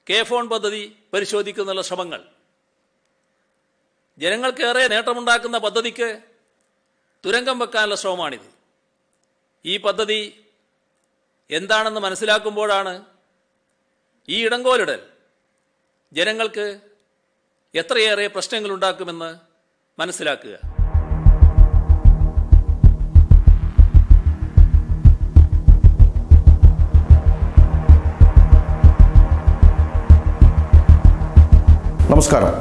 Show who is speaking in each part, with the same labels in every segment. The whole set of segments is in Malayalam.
Speaker 1: കെ ഫോൺ പദ്ധതി പരിശോധിക്കുന്നുള്ള ശ്രമങ്ങൾ ജനങ്ങൾക്കേറെ നേട്ടമുണ്ടാക്കുന്ന പദ്ധതിക്ക് തുരങ്കം വെക്കാനുള്ള ശ്രമമാണിത് ഈ പദ്ധതി എന്താണെന്ന് മനസ്സിലാക്കുമ്പോഴാണ് ഈ ഇടങ്കോലിടൽ ജനങ്ങൾക്ക് എത്രയേറെ പ്രശ്നങ്ങളുണ്ടാക്കുമെന്ന് മനസ്സിലാക്കുക
Speaker 2: നമസ്കാരം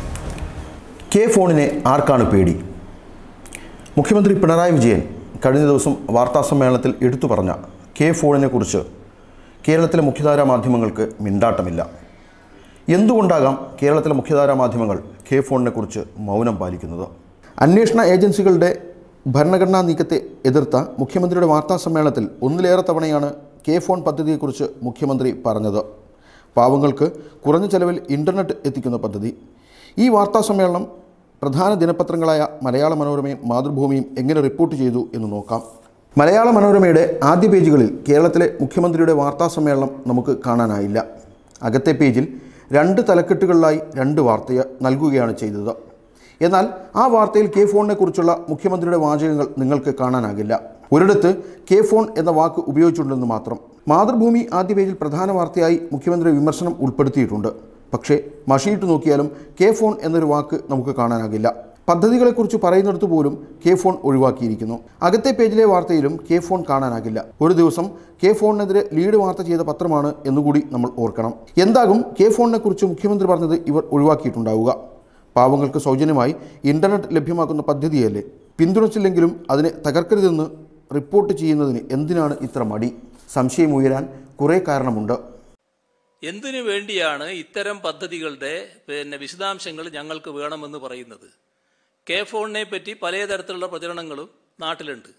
Speaker 2: കെ ഫോണിനെ ആർക്കാണ് പേടി മുഖ്യമന്ത്രി പിണറായി വിജയൻ കഴിഞ്ഞ ദിവസം വാർത്താസമ്മേളനത്തിൽ എടുത്തു പറഞ്ഞ കെ ഫോണിനെക്കുറിച്ച് കേരളത്തിലെ മുഖ്യധാരാ മാധ്യമങ്ങൾക്ക് മിണ്ടാട്ടമില്ല എന്തുകൊണ്ടാകാം കേരളത്തിലെ മുഖ്യധാരാ മാധ്യമങ്ങൾ കെ ഫോണിനെക്കുറിച്ച് മൗനം പാലിക്കുന്നത് അന്വേഷണ ഏജൻസികളുടെ ഭരണഘടനാ നീക്കത്തെ എതിർത്ത മുഖ്യമന്ത്രിയുടെ വാർത്താസമ്മേളനത്തിൽ ഒന്നിലേറെ തവണയാണ് കെ ഫോൺ പദ്ധതിയെക്കുറിച്ച് മുഖ്യമന്ത്രി പറഞ്ഞത് പാവങ്ങൾക്ക് കുറഞ്ഞ ചെലവിൽ ഇൻ്റർനെറ്റ് എത്തിക്കുന്ന പദ്ധതി ഈ വാർത്താ സമ്മേളനം പ്രധാന ദിനപത്രങ്ങളായ മലയാള മനോരമയും മാതൃഭൂമിയും എങ്ങനെ റിപ്പോർട്ട് ചെയ്തു എന്ന് നോക്കാം മലയാള മനോരമയുടെ ആദ്യ പേജുകളിൽ കേരളത്തിലെ മുഖ്യമന്ത്രിയുടെ വാർത്താ സമ്മേളനം നമുക്ക് കാണാനായില്ല അകത്തെ പേജിൽ രണ്ട് തലക്കെട്ടുകളിലായി രണ്ട് വാർത്ത നൽകുകയാണ് ചെയ്തത് എന്നാൽ ആ വാർത്തയിൽ കെ ഫോണിനെ കുറിച്ചുള്ള മുഖ്യമന്ത്രിയുടെ വാചകങ്ങൾ നിങ്ങൾക്ക് കാണാനാകില്ല ഒരിടത്ത് കെ ഫോൺ എന്ന വാക്ക് ഉപയോഗിച്ചിട്ടുണ്ടെന്ന് മാത്രം മാതൃഭൂമി ആദ്യ പേജിൽ പ്രധാന വാർത്തയായി മുഖ്യമന്ത്രി വിമർശനം ഉൾപ്പെടുത്തിയിട്ടുണ്ട് പക്ഷേ മഷിയിട്ട് നോക്കിയാലും കെ ഫോൺ എന്നൊരു വാക്ക് നമുക്ക് കാണാനാകില്ല പദ്ധതികളെക്കുറിച്ച് പറയുന്നിടത്ത് പോലും കെ ഫോൺ ഒഴിവാക്കിയിരിക്കുന്നു അകത്തെ പേജിലെ വാർത്തയിലും കെ ഫോൺ കാണാനാകില്ല ഒരു ദിവസം കെ ഫോണിനെതിരെ ലീഡ് വാർത്ത ചെയ്ത പത്രമാണ് എന്നുകൂടി നമ്മൾ ഓർക്കണം എന്താകും കെ ഫോണിനെക്കുറിച്ച് മുഖ്യമന്ത്രി പറഞ്ഞത് ഇവർ ഒഴിവാക്കിയിട്ടുണ്ടാവുക പാവങ്ങൾക്ക് സൗജന്യമായി ഇൻ്റർനെറ്റ് ലഭ്യമാക്കുന്ന പദ്ധതിയല്ലേ പിന്തുണച്ചില്ലെങ്കിലും അതിനെ തകർക്കരുതെന്ന് റിപ്പോർട്ട് ചെയ്യുന്നതിന് എന്തിനാണ് ഇത്ര മടി സംശയമുയരാൻ കുറേ കാരണമുണ്ട്
Speaker 1: എന്തിനു വേണ്ടിയാണ് ഇത്തരം പദ്ധതികളുടെ പിന്നെ വിശദാംശങ്ങൾ ഞങ്ങൾക്ക് വേണമെന്ന് പറയുന്നത് കെ ഫോണിനെ പറ്റി പലതരത്തിലുള്ള പ്രചരണങ്ങളും നാട്ടിലുണ്ട്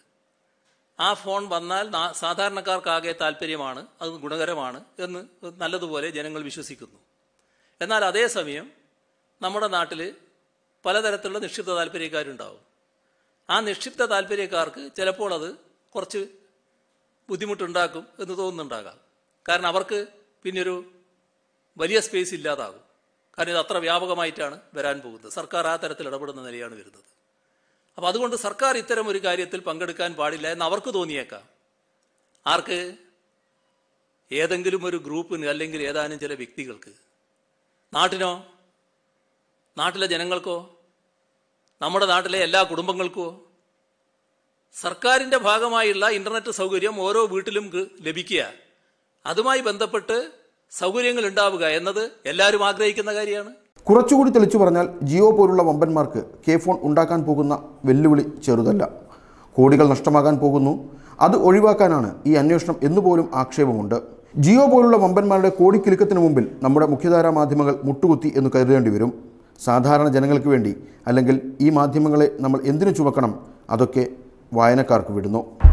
Speaker 1: ആ ഫോൺ വന്നാൽ നാ- സാധാരണക്കാർക്കാകെ താല്പര്യമാണ് അത് ഗുണകരമാണ് എന്ന് നല്ലതുപോലെ ജനങ്ങൾ വിശ്വസിക്കുന്നു എന്നാൽ അതേസമയം നമ്മുടെ നാട്ടിൽ പലതരത്തിലുള്ള നിക്ഷിപ്ത താല്പര്യക്കാരുണ്ടാവും ആ നിക്ഷിപ്ത താല്പര്യക്കാർക്ക് ചിലപ്പോൾ അത് കുറച്ച് ബുദ്ധിമുട്ടുണ്ടാക്കും എന്ന് തോന്നുന്നുണ്ടാകാം കാരണം അവർക്ക് പിന്നൊരു വലിയ സ്പേസ് ഇല്ലാതാകും കാരണം ഇത് അത്ര വ്യാപകമായിട്ടാണ് വരാൻ പോകുന്നത് സർക്കാർ ആ തരത്തിൽ ഇടപെടുന്ന നിലയാണ് വരുന്നത് അപ്പോൾ അതുകൊണ്ട് സർക്കാർ ഇത്തരം ഒരു കാര്യത്തിൽ പങ്കെടുക്കാൻ പാടില്ല എന്ന് അവർക്ക് തോന്നിയേക്കാം ആർക്ക് ഏതെങ്കിലും ഒരു ഗ്രൂപ്പിന് അല്ലെങ്കിൽ ഏതാനും ചില വ്യക്തികൾക്ക് നാട്ടിനോ നാട്ടിലെ ജനങ്ങൾക്കോ നമ്മുടെ നാട്ടിലെ എല്ലാ കുടുംബങ്ങൾക്കോ സർക്കാരിൻ്റെ ഭാഗമായുള്ള ഇൻ്റർനെറ്റ് സൗകര്യം ഓരോ വീട്ടിലും ഗ് ലഭിക്കുക അതുമായി ബന്ധപ്പെട്ട് സൗകര്യങ്ങൾ ഉണ്ടാവുക എന്നത് എല്ലാവരും ആഗ്രഹിക്കുന്ന കാര്യമാണ്
Speaker 2: കുറച്ചുകൂടി തെളിച്ചു പറഞ്ഞാൽ ജിയോ പോലുള്ള വമ്പന്മാർക്ക് കെ ഫോൺ ഉണ്ടാക്കാൻ പോകുന്ന വെല്ലുവിളി ചെറുതല്ല കോടികൾ നഷ്ടമാകാൻ പോകുന്നു അത് ഒഴിവാക്കാനാണ് ഈ അന്വേഷണം എന്നുപോലും ആക്ഷേപമുണ്ട് ജിയോ പോലുള്ള വമ്പന്മാരുടെ കോടിക്കിലുക്കത്തിന് മുമ്പിൽ നമ്മുടെ മുഖ്യധാരാ മാധ്യമങ്ങൾ മുട്ടുകുത്തി എന്ന് കരുതേണ്ടി വരും സാധാരണ ജനങ്ങൾക്ക് വേണ്ടി അല്ലെങ്കിൽ ഈ മാധ്യമങ്ങളെ നമ്മൾ എന്തിനു ചുമക്കണം അതൊക്കെ വായനക്കാർക്ക് വിടുന്നു